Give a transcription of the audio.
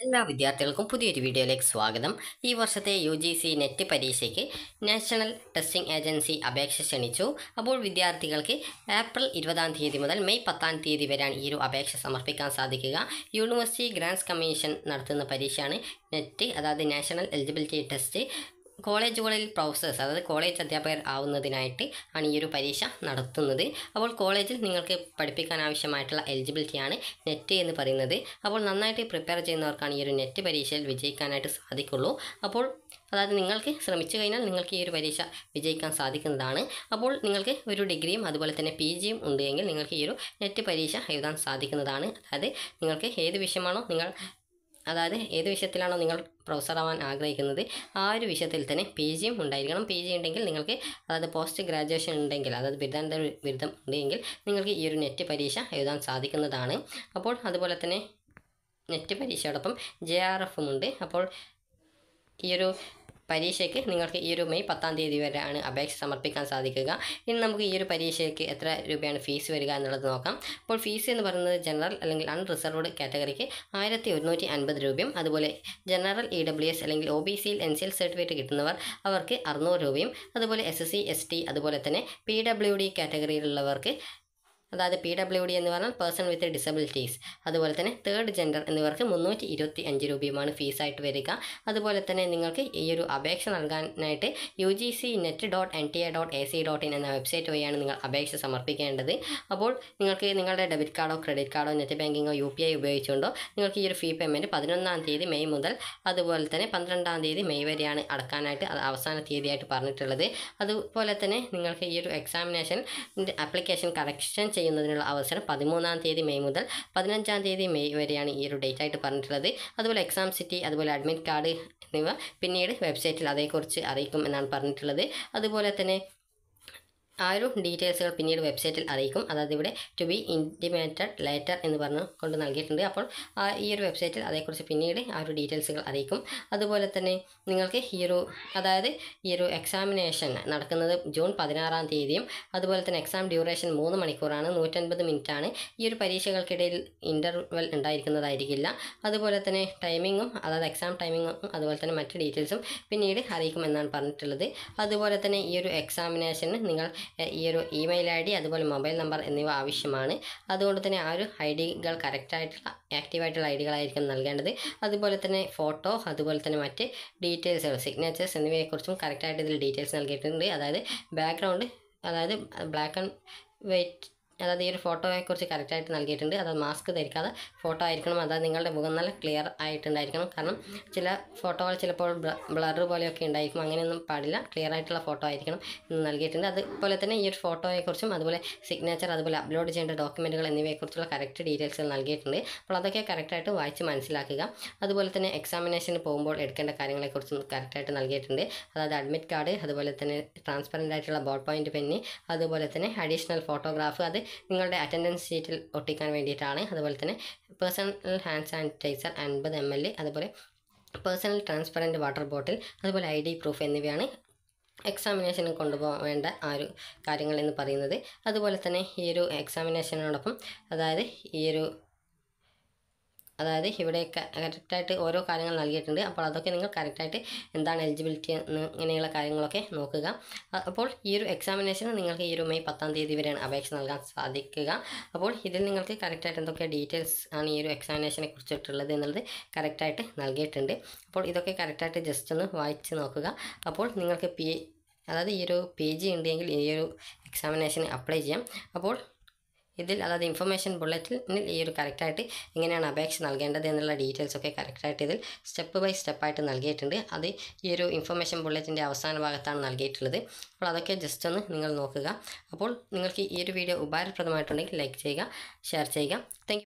എല്ലാ വിദ്യാർത്ഥികൾക്കും പുതിയൊരു വീഡിയോയിലേക്ക് സ്വാഗതം ഈ വർഷത്തെ യു ജി സി നെറ്റ് പരീക്ഷയ്ക്ക് നാഷണൽ ടെസ്റ്റിംഗ് ഏജൻസി അപേക്ഷ ക്ഷണിച്ചു അപ്പോൾ വിദ്യാർത്ഥികൾക്ക് ഏപ്രിൽ ഇരുപതാം തീയതി മുതൽ മെയ് പത്താം തീയതി വരെയാണ് ഈ ഒരു അപേക്ഷ സമർപ്പിക്കാൻ സാധിക്കുക യൂണിവേഴ്സിറ്റി ഗ്രാൻസ് കമ്മീഷൻ നടത്തുന്ന പരീക്ഷയാണ് നെറ്റ് അതായത് നാഷണൽ എലിജിബിലിറ്റി ടെസ്റ്റ് കോളേജുകളിൽ പ്രൊഫസേഴ്സ് അതായത് കോളേജ് അധ്യാപകർ ആവുന്നതിനായിട്ട് ആണ് ഈ ഒരു പരീക്ഷ നടത്തുന്നത് അപ്പോൾ കോളേജിൽ നിങ്ങൾക്ക് പഠിപ്പിക്കാൻ ആവശ്യമായിട്ടുള്ള എലിജിബിലിറ്റിയാണ് നെറ്റ് എന്ന് പറയുന്നത് അപ്പോൾ നന്നായിട്ട് പ്രിപ്പയർ ചെയ്യുന്നവർക്കാണ് ഈ ഒരു നെറ്റ് പരീക്ഷയിൽ വിജയിക്കാനായിട്ട് സാധിക്കുള്ളൂ അപ്പോൾ അതായത് നിങ്ങൾക്ക് ശ്രമിച്ചു കഴിഞ്ഞാൽ നിങ്ങൾക്ക് ഈ ഒരു പരീക്ഷ വിജയിക്കാൻ സാധിക്കുന്നതാണ് അപ്പോൾ നിങ്ങൾക്ക് ഒരു ഡിഗ്രിയും അതുപോലെ തന്നെ പി ജിയും ഉണ്ട് എങ്കിൽ നിങ്ങൾക്ക് ഈ ഒരു നെറ്റ് പരീക്ഷ എഴുതാൻ സാധിക്കുന്നതാണ് അതായത് നിങ്ങൾക്ക് ഏത് വിഷയമാണോ നിങ്ങൾ അതായത് ഏത് വിഷയത്തിലാണോ നിങ്ങൾ പ്രൊഫസർ ആവാൻ ആഗ്രഹിക്കുന്നത് ആ ഒരു വിഷയത്തിൽ തന്നെ പി ജിയും ഉണ്ടായിരിക്കണം പി ജി ഉണ്ടെങ്കിൽ നിങ്ങൾക്ക് അതായത് പോസ്റ്റ് ഗ്രാജുവേഷൻ ഉണ്ടെങ്കിൽ അതായത് ബിരുദാനന്തര ബിരുദം ഉണ്ടെങ്കിൽ നിങ്ങൾക്ക് ഈ ഒരു നെറ്റ് പരീക്ഷ എഴുതാൻ സാധിക്കുന്നതാണ് അപ്പോൾ അതുപോലെ തന്നെ നെറ്റ് പരീക്ഷയോടൊപ്പം ജെ ആർ എഫും ഉണ്ട് അപ്പോൾ ഈ ഒരു പരീക്ഷയ്ക്ക് നിങ്ങൾക്ക് ഈ ഒരു മെയ് പത്താം തീയതി വരെയാണ് അപേക്ഷ സമർപ്പിക്കാൻ സാധിക്കുക ഇനി നമുക്ക് ഈ ഒരു പരീക്ഷയ്ക്ക് എത്ര രൂപയാണ് ഫീസ് വരിക എന്നുള്ളത് നോക്കാം അപ്പോൾ ഫീസ് എന്ന് പറയുന്നത് ജനറൽ അല്ലെങ്കിൽ അൺറിസർവ്ഡ് കാറ്റഗറിക്ക് ആയിരത്തി ഒരുന്നൂറ്റി അൻപത് രൂപയും അതുപോലെ ജനറൽ ഇ ഡബ്ല്യു എസ് അല്ലെങ്കിൽ ഒ ബി സിയിൽ എൻ സി എൽ സർട്ടിഫിക്കറ്റ് കിട്ടുന്നവർ അവർക്ക് അറുന്നൂറ് രൂപയും അതുപോലെ S S C S T അതുപോലെ തന്നെ പി ഡബ്ല്യു ഡി കാറ്റഗറിയിലുള്ളവർക്ക് അതായത് പി ഡബ്ല്യു ഡി എന്ന് പറഞ്ഞാൽ പേഴ്സൺ വിത്ത് ഡിസബിലിറ്റീസ് അതുപോലെ തന്നെ തേർഡ് ജെൻഡർ എന്നിവർക്ക് മുന്നൂറ്റി ഇരുപത്തി അഞ്ച് രൂപയുമാണ് ഫീസായിട്ട് വരിക അതുപോലെ തന്നെ നിങ്ങൾക്ക് ഈ ഒരു അപേക്ഷ നൽകാനായിട്ട് U G C NET dot N T A dot A C dot in എന്ന വെബ്സൈറ്റ് വഴിയാണ് നിങ്ങൾ അപേക്ഷ സമർപ്പിക്കേണ്ടത് അപ്പോൾ നിങ്ങൾക്ക് നിങ്ങളുടെ ഡെബിറ്റ് കാർഡോ ക്രെഡിറ്റ് കാർഡോ നെറ്റ് ബാങ്കിങ്ങോ യു പി ഐ ഉപയോഗിച്ചുകൊണ്ടോ നിങ്ങൾക്ക് ഈ ഒരു ഫീ പേയ്മെൻറ്റ് പതിനൊന്നാം തീയതി മെയ് മുതൽ അതുപോലെ തന്നെ പന്ത്രണ്ടാം തീയതി മെയ് വരെയാണ് അടക്കാനായിട്ട് അത് അവസാന തീയതിയായിട്ട് പറഞ്ഞിട്ടുള്ളത് അതുപോലെ തന്നെ നിങ്ങൾക്ക് ഈ ഒരു എക്സാമിനേഷൻ ആപ്ലിക്കേഷൻ കറക്ഷൻ ചെയ്യുന്നതിനുള്ള അവസരം പതിമൂന്നാം തീയതി മെയ് മുതൽ പതിനഞ്ചാം തീയതി മെയ് വരെയാണ് ഈ ഒരു ഡേറ്റ് ആയിട്ട് പറഞ്ഞിട്ടുള്ളത് അതുപോലെ എക്സാം സിറ്റി അതുപോലെ അഡ്മിറ്റ് കാർഡ് എന്നിവ പിന്നീട് വെബ്സൈറ്റിൽ അതേക്കുറിച്ച് അറിയിക്കും എന്നാണ് പറഞ്ഞിട്ടുള്ളത് അതുപോലെ തന്നെ ആ ഒരു ഡീറ്റെയിൽസുകൾ പിന്നീട് വെബ്സൈറ്റിൽ അറിയിക്കും അതായത് ഇവിടെ ടു ബി ഇൻറ്റിമേറ്റഡ് ലെറ്റർ എന്ന് പറഞ്ഞു കൊണ്ട് നൽകിയിട്ടുണ്ട് അപ്പോൾ ആ ഈ ഒരു വെബ്സൈറ്റിൽ അതേക്കുറിച്ച് പിന്നീട് ആ ഒരു ഡീറ്റെയിൽസുകൾ അറിയിക്കും അതുപോലെ തന്നെ നിങ്ങൾക്ക് ഈ ഒരു അതായത് ഈ ഒരു എക്സാമിനേഷൻ നടക്കുന്നത് ജൂൺ പതിനാറാം തീയതിയും അതുപോലെ തന്നെ എക്സാം ഡ്യൂറേഷൻ മൂന്ന് മണിക്കൂറാണ് നൂറ്റൻപത് മിനിറ്റാണ് ഈ ഒരു പരീക്ഷകൾക്കിടയിൽ ഇൻ്റർവെൽ ഉണ്ടായിരിക്കുന്നതായിരിക്കില്ല അതുപോലെ തന്നെ ടൈമിങ്ങും അതായത് എക്സാം ടൈമിങ്ങും അതുപോലെ തന്നെ മറ്റ് ഡീറ്റെയിൽസും പിന്നീട് അറിയിക്കും എന്നാണ് പറഞ്ഞിട്ടുള്ളത് അതുപോലെ തന്നെ ഈ ഒരു എക്സാമിനേഷന് നിങ്ങൾ എ, ഈ ഒരു ഇമെയിൽ ഐ ഡി അതുപോലെ മൊബൈൽ നമ്പർ എന്നിവ ആവശ്യമാണ് അതുകൊണ്ട് തന്നെ ആ ഒരു ഐ ഡികൾ കറക്റ്റായിട്ടുള്ള ആക്റ്റീവായിട്ടുള്ള ഐ ഡികളായിരിക്കും നൽകേണ്ടത് അതുപോലെ തന്നെ ഫോട്ടോ അതുപോലെ തന്നെ മറ്റ് ഡീറ്റെയിൽസുകൾ സിഗ്നേച്ചേഴ്സ് എന്നിവയെക്കുറിച്ചും കറക്റ്റായിട്ട് ഇതിൽ ഡീറ്റെയിൽസ് നൽകിയിട്ടുണ്ട് അതായത് ബാക്ക്ഗ്രൗണ്ട് അതായത് ബ്ലാക്ക് ആൻഡ് വൈറ്റ് അതായത് ഈ ഒരു ഫോട്ടോയെക്കുറിച്ച് കറക്റ്റായിട്ട് നൽകിയിട്ടുണ്ട് അതായത് മാസ്ക് ധരിക്കാതെ ഫോട്ടോ ആയിരിക്കണം അതായത് നിങ്ങളുടെ മുഖം നല്ല ക്ലിയർ ആയിട്ടുണ്ടായിരിക്കണം കാരണം ചില ഫോട്ടോകൾ ചിലപ്പോൾ ബ്ലർ പോലെയൊക്കെ ഉണ്ടായിരിക്കും അങ്ങനെയൊന്നും പാടില്ല ക്ലിയർ ആയിട്ടുള്ള ഫോട്ടോ ആയിരിക്കണം എന്ന് നൽകിയിട്ടുണ്ട് അതുപോലെ തന്നെ ഈ ഒരു ഫോട്ടോയെക്കുറിച്ചും അതുപോലെ സിഗ്നേച്ചർ അതുപോലെ അപ്ലോഡ് ചെയ്യേണ്ട ഡോക്യുമെൻറ്റുകൾ എന്നിവയെക്കുറിച്ചുള്ള കറക്റ്റ് ഡീറ്റെയിൽസ് നൽകിയിട്ടുണ്ട് അപ്പോൾ അതൊക്കെ കറക്റ്റായിട്ട് വായിച്ച് മനസ്സിലാക്കുക അതുപോലെ തന്നെ എക്സാമിനേഷന് പോകുമ്പോൾ എടുക്കേണ്ട കാര്യങ്ങളെക്കുറിച്ചും കറക്റ്റായിട്ട് നൽകിയിട്ടുണ്ട് അതായത് അഡ്മിറ്റ് കാർഡ് അതുപോലെ തന്നെ ട്രാൻസ്പെറൻ്റ് ആയിട്ടുള്ള ബോൾ പോയിൻ്റ് പെന്ന് അതുപോലെ തന്നെ അഡീഷണൽ ഫോട്ടോഗ്രാഫ് അത് നിങ്ങളുടെ അറ്റൻഡൻസ് ഷീറ്റിൽ ഒട്ടിക്കാൻ വേണ്ടിയിട്ടാണ് അതുപോലെ തന്നെ പേഴ്സണൽ ഹാൻഡ് സാനിറ്റൈസർ അൻപത് എം എൽ അതുപോലെ പേഴ്സണൽ ട്രാൻസ്പെറൻറ്റ് വാട്ടർ ബോട്ടിൽ അതുപോലെ ഐ ഡി പ്രൂഫ് എന്നിവയാണ് എക്സാമിനേഷന് കൊണ്ടുപോകേണ്ട ആ ഒരു കാര്യങ്ങൾ എന്ന് പറയുന്നത് അതുപോലെ തന്നെ ഈ ഒരു എക്സാമിനേഷനോടൊപ്പം അതായത് ഈ ഒരു അതായത് ഇവിടെ കറക്റ്റായിട്ട് ഓരോ കാര്യങ്ങൾ നൽകിയിട്ടുണ്ട് അപ്പോൾ അതൊക്കെ നിങ്ങൾ കറക്റ്റായിട്ട് എന്താണ് എലിജിബിലിറ്റി എന്ന് ഇങ്ങനെയുള്ള കാര്യങ്ങളൊക്കെ നോക്കുക അ- അപ്പോൾ ഈ ഒരു എക്സാമിനേഷന് നിങ്ങൾക്ക് ഈ ഒരു മെയ് പത്താം തീയതി വരെയാണ് അപേക്ഷ നൽകാൻ സാധിക്കുക അപ്പോൾ ഇതിൽ നിങ്ങൾക്ക് കറക്റ്റായിട്ട് എന്തൊക്കെ ഡീറ്റെയിൽസ് ആണ് ഈ ഒരു എക്സാമിനേഷനെ കുറിച്ചിട്ടുള്ളത് എന്നുള്ളത് കറക്റ്റായിട്ട് നൽകിയിട്ടുണ്ട് അപ്പോൾ ഇതൊക്കെ കറക്റ്റായിട്ട് ജസ്റ്റ് ഒന്ന് വായിച്ച് നോക്കുക അപ്പോൾ നിങ്ങൾക്ക് പി അതായത് ഈ ഒരു പി ജി ഉണ്ടെങ്കിൽ ഈ ഒരു എക്സാമിനേഷന് അപ്ലൈ ചെയ്യാം അപ്പോൾ ഇതിൽ അതായത് ഇൻഫർമേഷൻ ബുള്ളറ്റിനിൽ ഈ ഒരു കറക്റ്റായിട്ട് എങ്ങനെയാണ് അപേക്ഷ നൽകേണ്ടത് എന്നുള്ള ഡീറ്റെയിൽസ് ഒക്കെ കറക്റ്റായിട്ട് ഇതിൽ സ്റ്റെപ്പ് ബൈ സ്റ്റെപ്പായിട്ട് നൽകിയിട്ടുണ്ട് അത് ഈ ഒരു ഇൻഫർമേഷൻ ബുള്ളറ്റിൻ്റെ അവസാന ഭാഗത്താണ് നൽകിയിട്ടുള്ളത് അപ്പോൾ അതൊക്കെ ജസ്റ്റ് ഒന്ന് നിങ്ങൾ നോക്കുക അപ്പോൾ നിങ്ങൾക്ക് ഈ ഒരു വീഡിയോ ഉപകാരപ്രദമായിട്ടുണ്ടെങ്കിൽ ലൈക്ക് ചെയ്യുക ഷെയർ ചെയ്യുക താങ്ക്